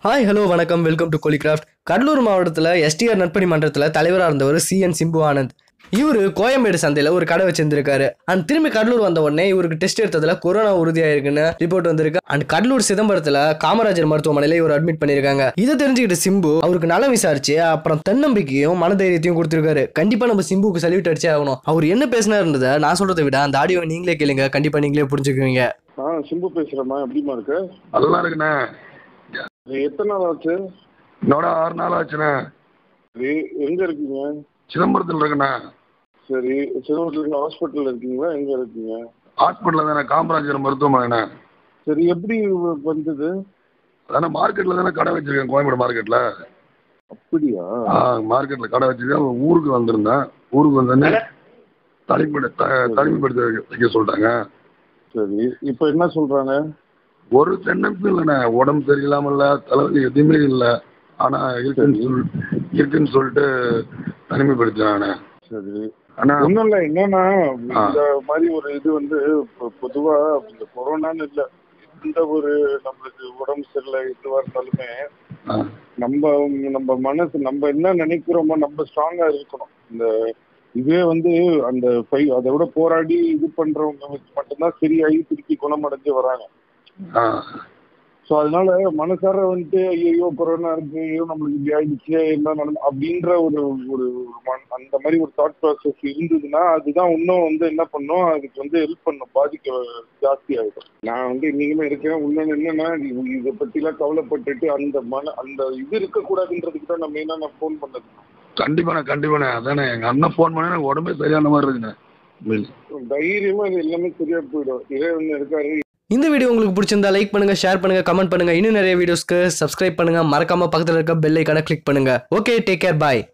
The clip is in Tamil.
ஹாய் ஹலோ வணக்கம் வெல்கம் டு கோலிகிராஃப்ட் கடலூர் மாவட்டத்தில் எஸ்டிஆர் நட்பணி மன்றத்தில் தலைவராக இருந்தவர் சிஎன் சிம்பு ஆனந்த் இவர் கோயம்பேடு சந்தையில் ஒரு கடை வச்சிருந்திருக்காரு அண்ட் திரும்பி கடலூர் வந்த உடனே இவருக்கு டெஸ்ட் எடுத்ததுல கொரோனா உறுதியாயிருக்குன்னு ரிப்போர்ட் வந்திருக்கு அண்ட் கடலூர் சிதம்பரத்தில் காமராஜர் மருத்துவமனையில் இவர் அட்மிட் பண்ணியிருக்காங்க இதை தெரிஞ்சுக்கிட்டு சிம்பு அவருக்கு நலம் விசாரிச்சு அப்புறம் தன்னம்பிக்கையும் மனதைரியத்தையும் கொடுத்துருக்காரு கண்டிப்பா நம்ம சிம்புக்கு சல்யூட் அடிச்சே ஆகணும் அவர் என்ன பேசினாருன்றதை நான் சொல்றதை விட அந்த ஆடியோ நீங்களே கேளுங்க கண்டிப்பா நீங்களே புரிஞ்சுக்குவீங்க ஆ சிம்பு பேசுறேம்மா எப்படிம்மா இருக்க நல்லா இருக்குண்ணே நீ எத்தனை நாள் ஆச்சு என்னோட ஆறு நாள் ஆச்சுண்ணே சரி எங்க இருக்கீங்க சிதம்பரத்தில் இருக்குண்ணே சரி சிறுவர்கள் ஹாஸ்பிட்டல்ல இருக்கீங்களா எங்க இருக்கீங்க ஹாஸ்பிட்டலில் தானே காமராஜர் மருத்துவமனைண்ணே சரி எப்படி வந்தது அதானே மார்க்கெட்டில் தானே கடை வச்சிருக்கேன் கோயம்பேடு மார்க்கெட்டில் அப்படியா ஆ மார்க்கெட்டில் கடை வச்சிருக்கேன் ஊருக்கு வந்திருந்தேன் ஊருக்கு வந்தோடனே தனிப்படு த- தனிமைப்படுத்த வைக்க- வைக்க சொல்லிட்டாங்க சரி இப்போ என்ன சொல்றாங்க ஒரு சென்டென்ஸும் இல்லைண்ணே உடம்பு சரியில்லாமல் இல்லை தலைவலி எதுவுமே இல்லை ஆனால் இருக்குன்னு சொல் இருக்குன்னு சொல்லிட்டு தனிமைப்படுத்தினாண்ணே சரி அண்ணா ஒன்றும் இல்லை என்னன்னா ஆ. இந்த மாதிரி ஒரு இது வந்து பொ- பொதுவா இந்த கொரோனான்னு இல்லை எந்த ஒரு நம்மளுக்கு உடம்பு சரியில்லை இதுவா இருந்தாலுமே ஆ, நம்ம நம்ம மனசு நம்ம என்ன நினைக்கிறோமோ நம்ம ஸ்ட்ராங்கா இருக்கணும் இந்த இதே வந்து அந்த ஃபை அதை விட போராடி இது பண்றவங்க மட்டும்தான் சரியாகி திருப்பி குணமடைஞ்சு வராங்க ஆ ஸோ அதனால மனசார வந்துட்டு ஐயோ கொரோனா இருக்கு ஐயோ நம்மளுக்கு இப்படி ஆயிடுச்சு என்ன நடந்து அப்படின்ற ஒரு ஒரு ஒரு மன- அந்த மாதிரி ஒரு தாட் ப்ராசஸ் இருந்ததுன்னா அதுதான் இன்னும் வந்து என்ன பண்ணும் அதுக்கு வந்து ஹெல்ப் பண்ணும் பாதிக்க ஜாஸ்தி ஆகிடும் நான் வந்து இன்னைக்குமே இருக்கேன் இன்னொன்று என்னன்னா இது- இதை பற்றிலாம் கவலைப்பட்டுட்டு அந்த மன அந்த இது இருக்கக்கூடாதுன்றதுக்கு தான் நான் மெயினாக நான் ஃபோன் பண்ணது கண்டிப்பாண்ணே கண்டிப்பாண்ணே அதானே எங்கள் அண்ணன் ஃபோன் பண்ணி எனக்கு உடம்பே சரியான மாதிரி இருக்குண்ணே உண்மையிலே தைரியமா இது எல்லாமே சரியா போயிடும் இதே ஒன்று இருக்காரு இந்த வீடியோ உங்களுக்கு பிடிச்சிருந்தா லைக் பண்ணுங்க ஷேர் பண்ணுங்க கமெண்ட் பண்ணுங்க இன்னும் நிறைய வீடியோஸ்க்கு சப்ஸ்கிரைப் பண்ணுங்க மறக்காம பக்கத்துல இருக்க பெல் ஐக்கான கிளிக் பண்ணுங்க ஓகே டேக் கேர் பாய்